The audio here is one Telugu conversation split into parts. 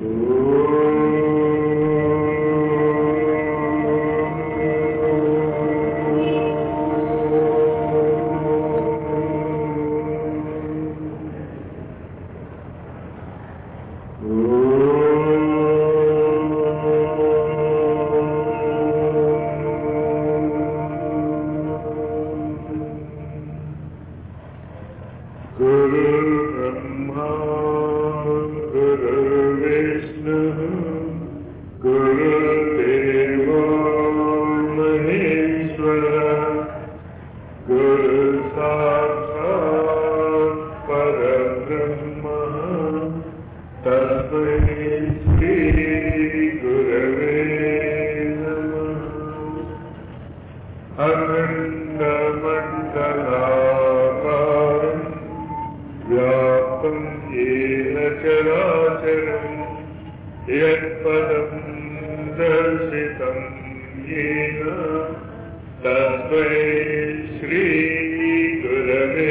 गुरु ब्रह्मा गुरुर्विष्णुः गुरुदेवो महेश्वरः गुरु साक्षात् परब्रह्मः तस्मै श्रीगुरवे नमः अखण्डमण्डलाकारम् व्याप्तं येन चराचरम् यत्पदं दर्शितं येन तस्मै श्रीगुरवे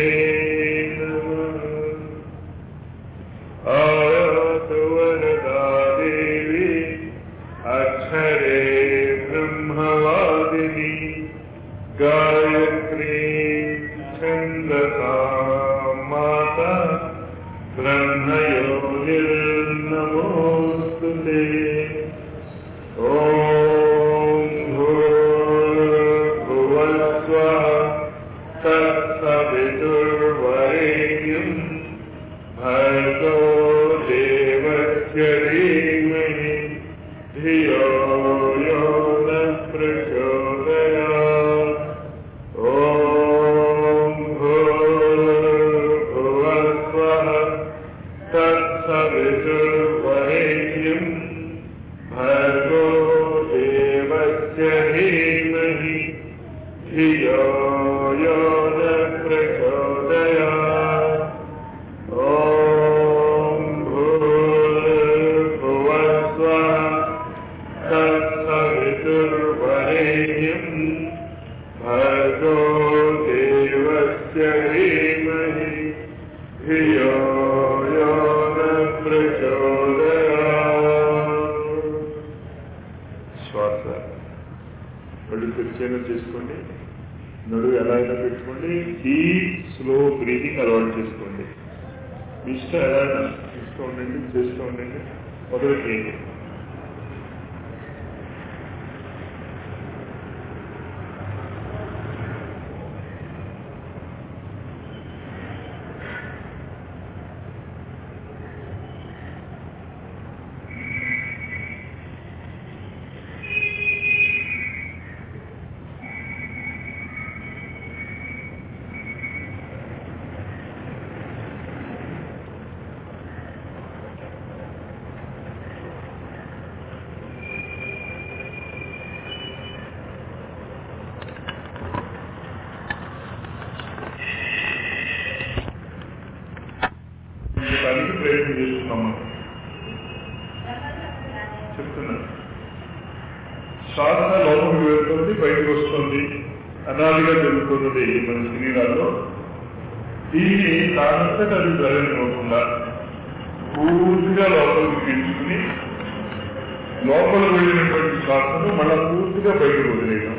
नमः आयातु वरदा देवी अक्षरे ब्रह्मवादिनी गायत्री छन्दसा माता ब्रह्मयोनिर्नमोऽस्तु ते ॐ भूर्भुवस्वः तत्सवितुर्वरेण्यम् भर्गो देवस्य धीमहि धियो यो न प्रचोदयात् ॐ भूर्भुवस्वः तत्सवितुर्वरेण्यम् भर्गो देवस्य धीमहि धियो यो न प्रचोदयात् ॐ भूर्भुवस्वः तत्सवितुर्वरेण्यम् भर्गो देवस्य धीमहि धियो यो न प्रचोदयात् శ్వాస కళ్ళు తెరిచేలా చేసుకోండి నడువు ఎలా అయినా పెట్టుకోండి డీప్ స్లో బ్రీతింగ్ అలవాటు చేసుకోండి మీ ఇష్టం ఎలా అయినా ఇస్తూ ఉండండి చేస్తూ ఉండండి మొదలకి దానికి ప్రయత్నం చేస్తున్నాం మనం చెప్తున్నాను శ్వాస లోపలికి వెళ్తుంది బయటకు వస్తుంది అనాదిగా జరుగుతున్నది మన శరీరాల్లో దీన్ని దానంతట అది జరగనివ్వకుండా పూర్తిగా లోపలికి పీల్చుకుని లోపల వెళ్ళినటువంటి శ్వాసను మళ్ళా పూర్తిగా బయటకు వదిలేయడం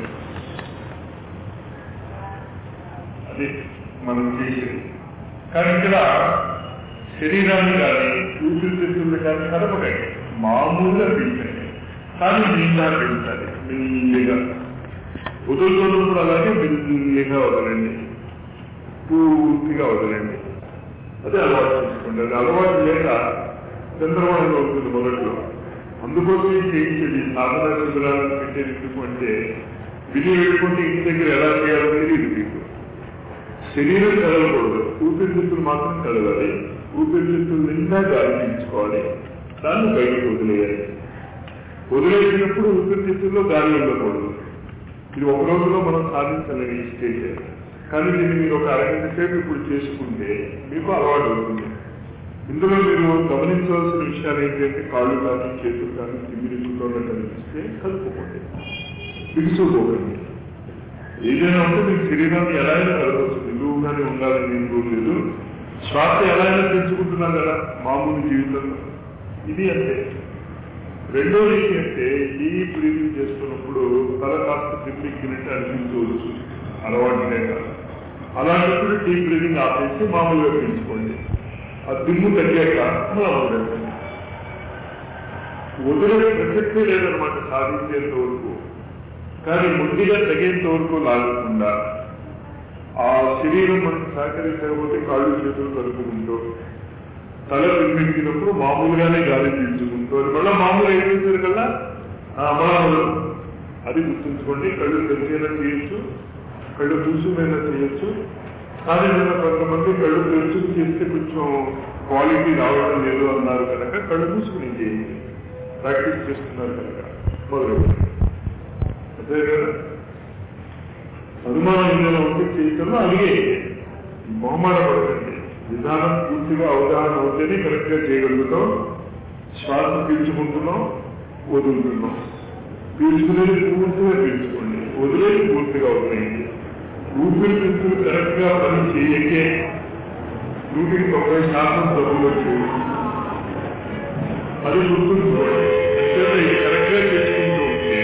అది మనం చేసేది కానీ ఇక్కడ శరీరాన్ని కానీ ఊపిరితిత్తులు కానీ కలపకండి మామూలుగా పీల్చండి కానీ నీళ్ళ పీల్చాలి మెల్లిగా వదులుతున్నప్పుడు అలాగే మెల్లిగా వదలండి పూర్తిగా వదలండి అదే అలవాటు చేసుకోండి అది అలవాటు లేక చంద్రబాబు అవుతుంది మొదట్లో అందుకోసం ఇది చేయించేది సాధన శిబిరాలను పెట్టేది ఎందుకు అంటే విధి పెట్టుకుంటే ఇంటి దగ్గర ఎలా చేయాలో తెలియదు మీకు శరీరం కదలకూడదు ఊపిరితిత్తులు మాత్రం కదలాలి ఊపిరితిత్తులు నిండా గాలి పీల్చుకోవాలి దాన్ని బయటకు వదిలేయాలి వదిలేసినప్పుడు ఊపిరితిత్తుల్లో గాలి ఉండకూడదు ఇది ఒక రోజులో మనం సాధించాలని ఈ స్టేజ్ కానీ దీన్ని మీరు ఒక అరగంట సేపు ఇప్పుడు చేసుకుంటే మీకు అలవాటు అవుతుంది ఇందులో మీరు గమనించవలసిన విషయాలు ఏంటంటే కాళ్ళు కానీ చేతులు కానీ తిమ్మిరితో కనిపిస్తే కలుపుకోండి బిగుసుకోకండి ఏదైనా ఉంటే మీకు శరీరాన్ని ఎలా అయినా కలగవచ్చు నిలువుగానే ఉండాలని నేను రూల్ లేదు శ్వాస ఎలా అయినా పెంచుకుంటున్నాం కదా మామూలు జీవితంలో ఇది అంతే రెండోది అంటే ఈ బ్రీతింగ్ చేస్తున్నప్పుడు తల కాస్త తిప్పిక్కినట్టు అనిపించవచ్చు అలవాటు లేక అలాంటప్పుడు డీప్ బ్రీతింగ్ ఆపేసి మామూలుగా పీల్చుకోండి ఆ దిమ్ము తగ్గాక మామూలుగా వదలండి. వదిలే ప్రసక్తే లేదనమాట సాధించేంత వరకు కానీ ముద్దిగా తగేంత వరకు లాగకుండా ఆ శరీరం మనకు సహకరించకపోతే కాళ్ళు చేతులు కలుపుకుంటూ తల పిలిపించినప్పుడు మామూలుగానే గాలి పీల్చుకుంటూ అది మళ్ళీ మామూలు అయిపోయింది కల్లా అమరాలు అది గుర్తుంచుకోండి కళ్ళు తెరిచేలా చేయొచ్చు కళ్ళు మూసుకునేలా చేయొచ్చు కానీ నేను కొంతమంది కళ్ళు తెరుచుకు చేస్తే కొంచెం క్వాలిటీ రావడం లేదు అన్నారు కనుక కళ్ళు మూసుకుని చేయండి ప్రాక్టీస్ చేస్తున్నారు కనుక మొదలు అదే కదా అనుమానం ఏదైనా ఉంటే చేయటంలో అడిగే మొహమాట పడకండి విధానం పూర్తిగా అవగాహన అవుతేనే కరెక్ట్ గా చేయగలుగుతాం శ్వాస పీల్చుకుంటున్నాం వదులుతున్నాం పీల్చుకునేది పూర్తిగా పీల్చుకోండి వదిలేది పూర్తిగా వదిలేయండి ఊపిరి పీల్చుకుని కరెక్ట్ గా పని చేయకే నూటికి తొంభై శాతం తప్పులు వచ్చేది అది గుర్తుంచుకోండి అంతేనా ఇది కరెక్ట్ గా చేసుకుంటూ ఉంటే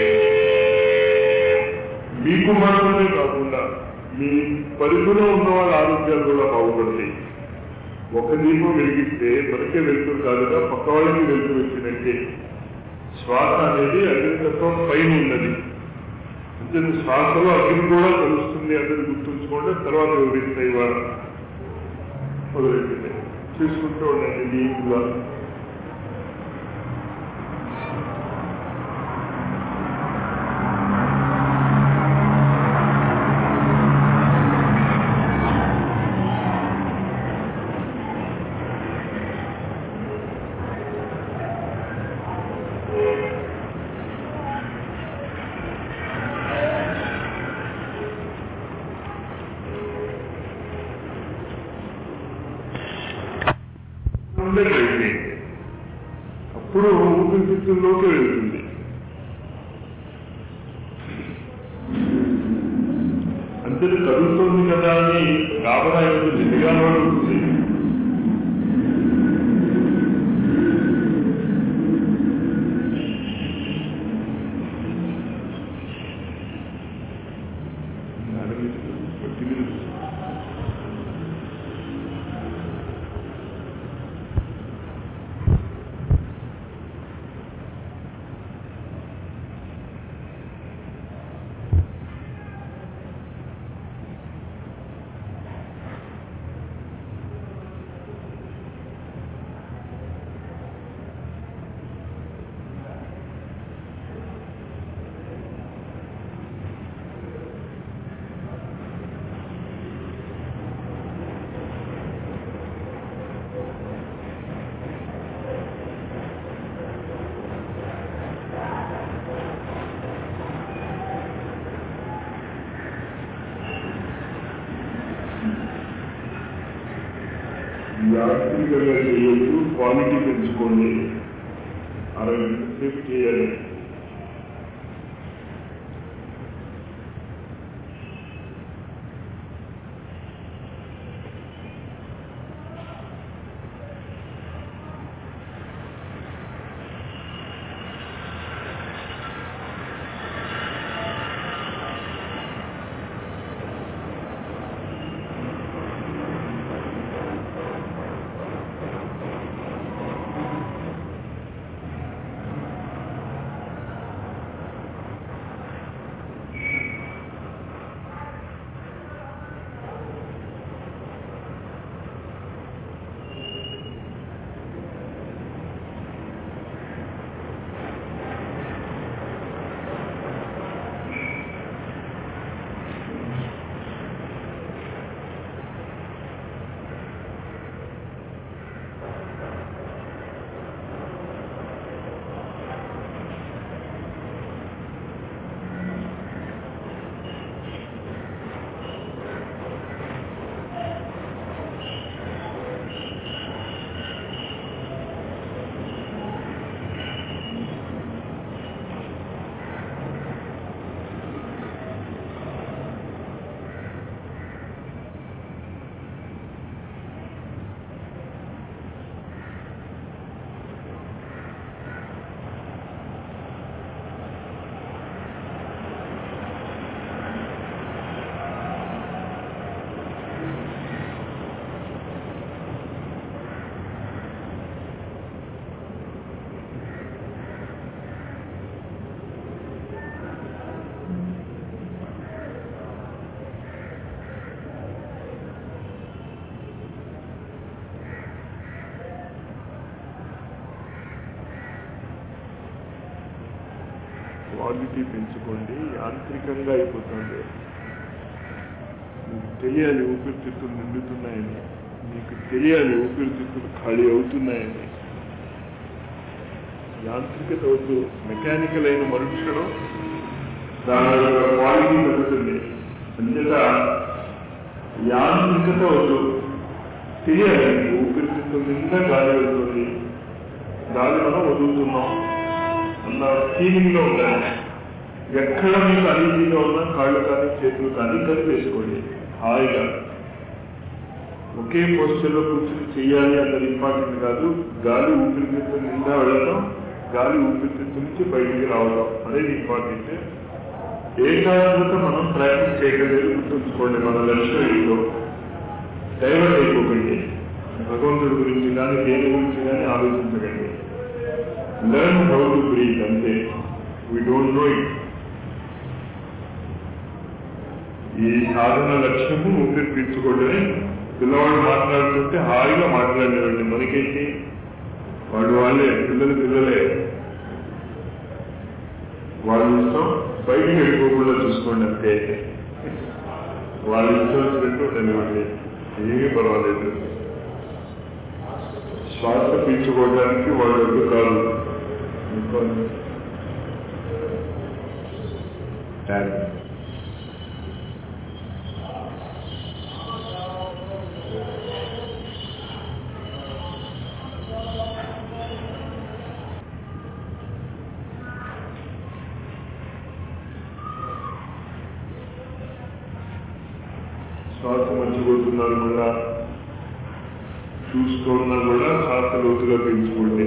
మీకు మాత్రమే కాకుండా మీ పరిధిలో ఉన్న వాళ్ళ ఆరోగ్యాలు కూడా బాగుపడతాయి ఒక దీపం వెలిగిస్తే మనకే వెళ్తుంది కాదుగా పక్క వాళ్ళకి వెళ్తూ వచ్చినట్టే శ్వాస అనేది అగ్నితత్వం పైన ఉన్నది అంటే శ్వాసలో అగ్ని కూడా కలుస్తుంది అనేది గుర్తుంచుకోండి తర్వాత వివరిస్తాయి వారు మొదలెట్టింది చూసుకుంటూ ఉండండి డీప్గా ఉండే వెళ్ళి అప్పుడు ఊపిరితిత్తుల్లోకి వెళ్తుంది అంతే కదులుతోంది కదా అని గాబరా అవుతుంది దిగాలో ఉంటుంది యాంత్రికంగా చేయొచ్చు క్వాలిటీ పెంచుకోండి అరవై సేపు చేయాలి క్వాలిటీ పెంచుకోండి యాంత్రికంగా అయిపోతుంది మీకు తెలియాలి ఊపిరితిత్తులు నిండుతున్నాయని మీకు తెలియాలి ఊపిరితిత్తులు ఖాళీ అవుతున్నాయని యాంత్రికత వద్దు మెకానికల్ అయిన మనుషుడు దాని యొక్క క్వాలిటీ పెరుగుతుంది అంతేత యాంత్రికత వద్దు తెలియాలి ఊపిరితిత్తుల నిండా గాలి వెళ్తుంది గాలి మనం వదులుతున్నాం అన్న ఫీలింగ్ లో ఉండాలి ఎక్కడ మీకు అనీజీగా ఉన్నా కాళ్ళు కానీ చేతులు కానీ కలిపేసుకోండి హాయిగా ఒకే పోస్టర్లో కూర్చొని చేయాలి అన్నది ఇంపార్టెంట్ కాదు గాలి ఊపిరితిత్తుల నిండా వెళ్ళడం గాలి ఊపిరితిత్తు నుంచి బయటికి రావడం అనేది ఇంపార్టెంట్ ఏకాగ్రత మనం ప్రాక్టీస్ చేయగలేదు గుర్తుంచుకోండి మన లక్ష్యం ఏంటో డైవర్ట్ అయిపోకండి భగవంతుడి గురించి కానీ దేని గురించి కానీ ఆలోచించకండి లెర్న్ హౌ టు బ్రీత్ అంతే వీ డోంట్ నో ఇట్ ఈ సాధన లక్ష్యము ఊపిరి పీల్చుకోవడమే పిల్లవాడు మాట్లాడుతుంటే హాయిగా మాట్లాడలేవండి మనకేంటి వాడు వాళ్ళే పిల్లలు పిల్లలే వాళ్ళ ఇష్టం బయటికి వెళ్ళిపోకుండా చూసుకోండి అంతే వాళ్ళ ఇష్టం వచ్చినట్టు ఉండనివ్వండి ఏమీ పర్వాలేదు శ్వాస పీల్చుకోవడానికి వాళ్ళు వద్దు కాదు ట్యాంక్ శ్వాస మర్చిపోతున్నారు కూడా చూస్తున్నా కూడా శ్వాస లోతుగా పీల్చుకోండి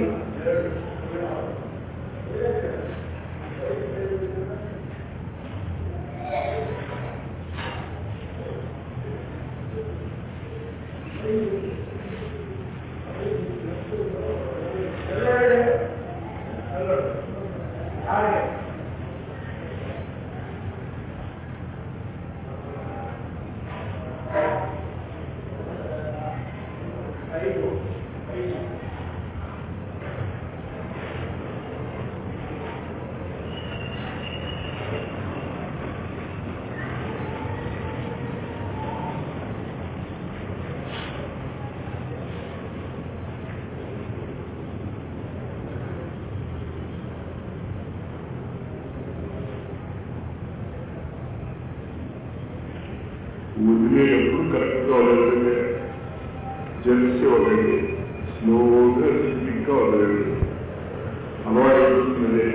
వదిలేటప్పుడు కరెక్ట్గా వదలండి జల్సి వదలండి స్లోగా స్పీడ్గా వదలండి అలవాటు అవుతున్నది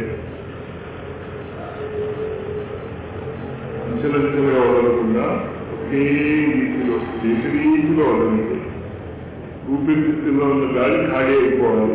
అంచెలంచెలుగా వదలకుండా ఒకే రీతిలో ఏకరీతిలో వదలండి ఊపిరితిత్తుల్లో ఉన్న గాలి ఖాళీ అయిపోవాలి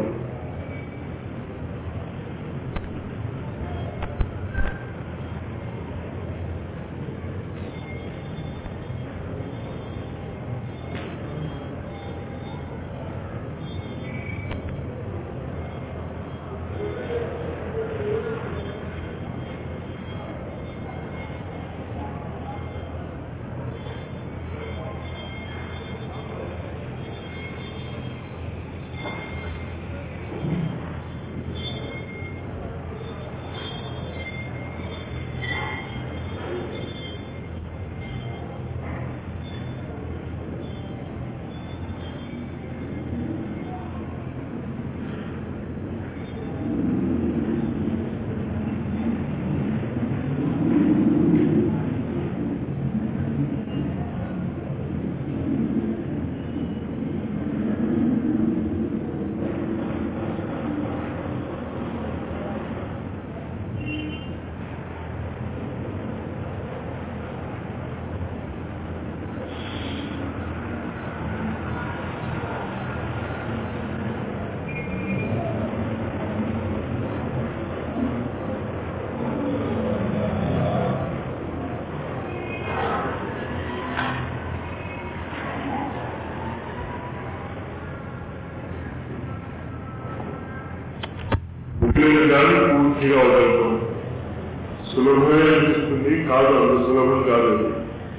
ఉద్యోగం కాదు పూర్తిగా వదలటం సులభమే అనిపిస్తుంది కాదు అంత సులభం కాదు అది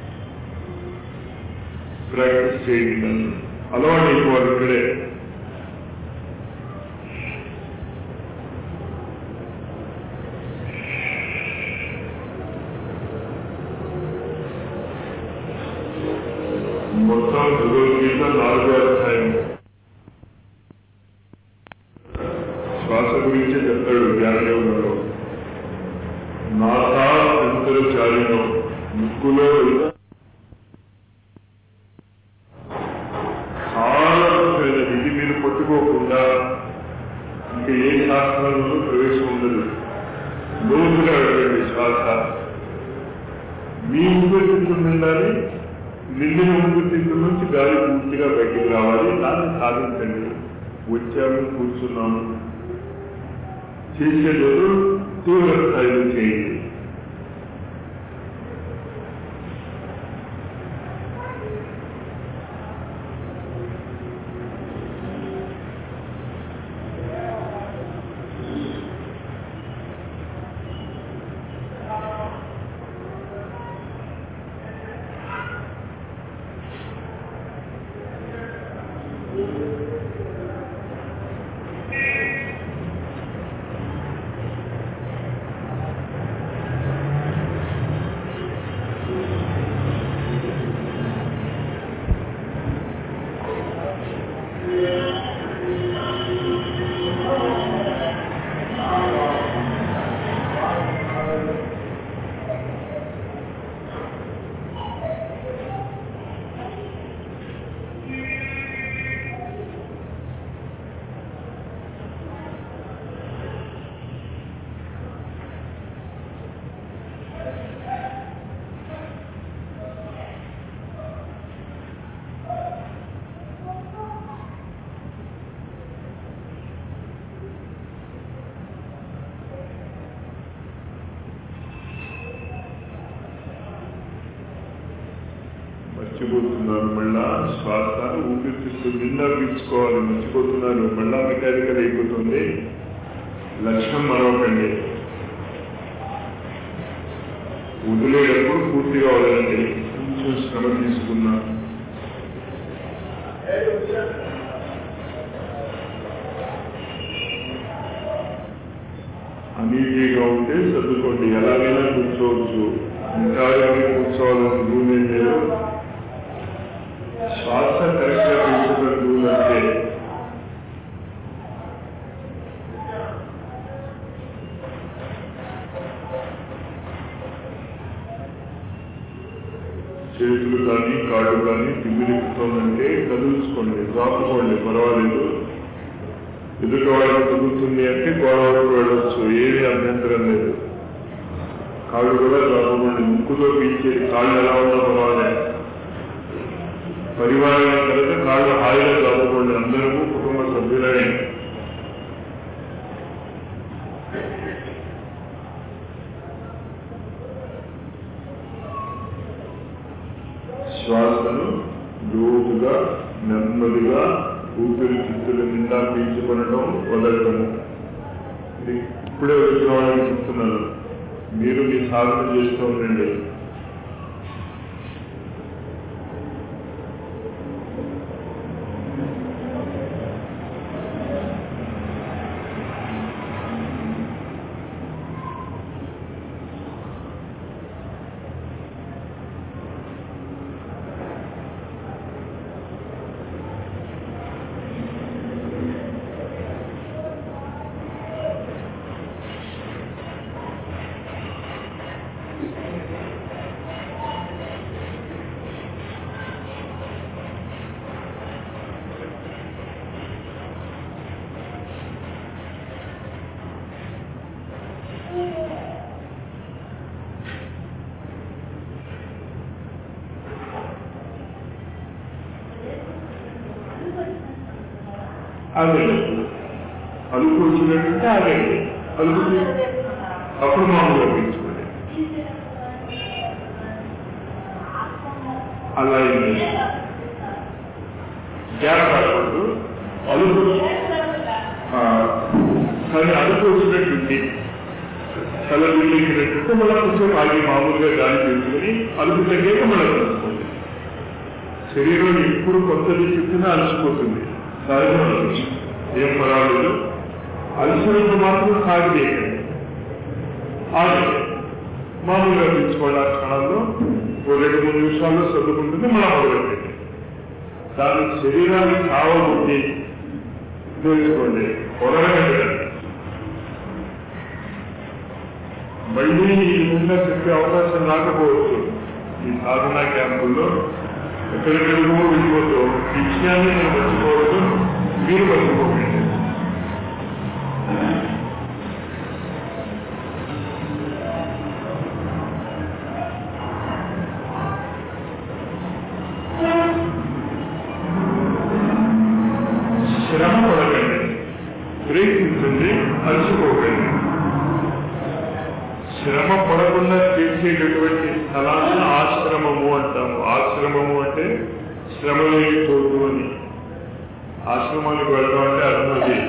ప్రాక్టీస్ చేయండి అలవాటు అయిపోవాలి ఇక్కడే భగవద్గీత నాలుగో అధ్యాయం శ్వాస గురించి చెప్తాడు జ్ఞానయోగంలో నాథా అంతరచారిలో ముక్కులో చాలా ముఖ్యమైనది ఇది మీరు పట్టుకోకుండా ఇంకా ఏ శాస్త్రంలోనూ ప్రవేశం ఉండదు లోతుగా వెళ్ళండి శ్వాస మీ ఊపిరితిత్తులు నిండాలి నిండిన ఊపిరితిత్తుల నుంచి గాలి పూర్తిగా బయటికి రావాలి దాన్ని సాధించండి వచ్చాము కూర్చున్నాము చేసేటప్పుడు తీవ్ర స్థాయిలో చేయండి మర్చిపోతున్నారు మళ్ళా శ్వాస ఊపిరితిత్తు నిండా పీల్చుకోవాలి మర్చిపోతున్నారు మళ్ళా మెకానికల్ అయిపోతుంది లక్ష్యం మరొకండి వదిలేటప్పుడు పూర్తిగా వదలండి కొంచెం శ్రమ తీసుకున్నా అనీజీగా ఉంటే సర్దుకోండి ఎలాగైనా కూర్చోవచ్చు ఇంకా ఏమైనా కూర్చోవాలని రూల్ ఏం లేదు శ్వాస కరెక్ట్ గా తీసుకున్న రూల్ అంటే చేతులు కానీ కాళ్ళు కానీ తిమ్మిరిపుతోందంటే కదుల్చుకోండి రాపుకోండి పర్వాలేదు ఎదుటి వాళ్ళకి తగ్గుతుంది అంటే గోడవరకు వెళ్ళొచ్చు ఏమీ అభ్యంతరం లేదు కాళ్ళు కూడా రాపుకోండి ముక్కుతో పీల్చేది కాళ్ళు ఎలా ఉన్నా పర్వాలేదు పరివారం కలిసి కాళ్ళు హాయిగా చదువుకోండి అందరూ కుటుంబ సభ్యులనే శ్వాసను లోతుగా నెమ్మదిగా ఊపిరితిత్తుల నిండా పీల్చుకొనడం వదలటము ఇది ఇప్పుడే వచ్చిన వాళ్ళని చెప్తున్నాను మీరు మీ సాధన చేస్తూ ఉండండి ఆగండి అదుపు వచ్చినట్టుంటే ఆగండి అదుపు తీ- అప్పుడు మామూలుగా పీల్చుకోండి అలా ఏంటి గ్యాప్ రాకూడదు అదుపు ఆ, కానీ అదుపు వచ్చినట్టుంది తల బిల్లించినట్టుంటే మళ్ళీ కొంచెం ఆగి మామూలుగా గాలి తీసుకుని అదుపు తగ్గాక మళ్ళీ కలుసుకోండి శరీరం ఎప్పుడు కొత్తది చెప్పినా అలసిపోతుంది సహజం అలసి ఏం పర్వాలేదు అలసినప్పుడు మాత్రం సాగి చేయకండి ఆగండి మామూలుగా తీసుకోండి ఆ క్షణంలో ఓ రెండు మూడు నిమిషాల్లో చదువుకుంటుంది మళ్ళా మొదలెట్టండి దాని శరీరాన్ని చావబుద్ధి తెలుసుకోండి పొరగండి మళ్ళీ ఈ విధంగా చెప్పే అవకాశం రాకపోవచ్చు ఈ సాధనా క్యాంపుల్లో ఎక్కడెక్కడికో వెళ్ళిపోతూ ఈ విషయాన్ని నేను మర్చిపోవద్దు మీరు మర్చిపోకండి శ్రమ పడకండి ప్రయత్నించండి అలసిపోకండి శ్రమ పడకుండా చేసేటటువంటి స్థలాన్ని ఆశ్రమము అంటాము ఆశ్రమము అంటే శ్రమ లేని చోటు అని ఆశ్రమానికి వెళ్ళడం అంటే అర్థం అది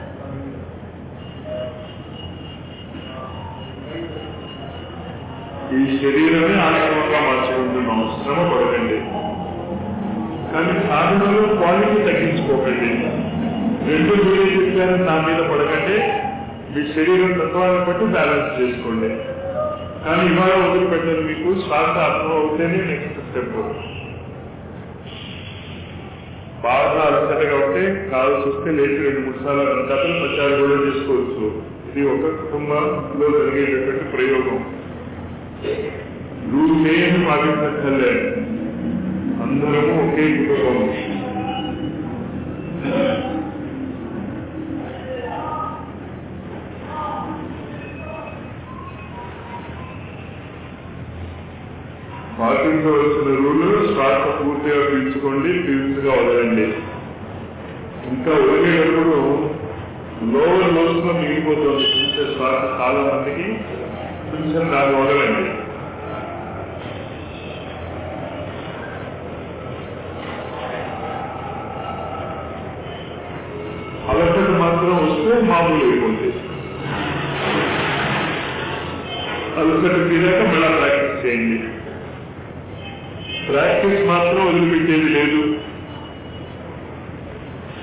ఈ శరీరమే ఆశ్రమంగా మార్చుకుంటున్నాం శ్రమ పడకండి కానీ సాధనలో క్వాలిటీ తగ్గించుకోకండి రెండు మీరే చెప్పారు నా మీద పడకండి మీ శరీరం తత్వాన్ని బట్టి బ్యాలెన్స్ చేసుకోండి కానీ ఇవాళ వదిలిపెట్టదు మీకు శ్వాస అర్థం అవుతేనే నెక్స్ట్ స్టెప్ బాగా అలసటగా ఉంటే కావాల్సి వస్తే లేచి రెండు మూడు సార్లు కథలు ప్రచారం కూడా చేసుకోవచ్చు ఇది ఒక కుటుంబంలో జరిగేటటువంటి ప్రయోగం రూల్ ఏమి పాటించక్కర్లే అందరము ఒకే కుటుంబం పాటించవలసిన రూలు శ్వాస పూర్తిగా పీల్చుకోండి పీల్చుగా వదలండి ఇంకా వదిలేటప్పుడు లోవర్ లోస్ లో మిగిలిపోతుంది పీల్చే శ్వాస చాలా మందికి కొంచెం దాన్ని వదలండి అలసట మాత్రం వస్తే మామూలు అయిపోతుంది అలసట తీరాక మళ్ళా ప్రాక్టీస్ చేయండి ప్రాక్టీస్ మాత్రం వదిలిపెట్టేది లేదు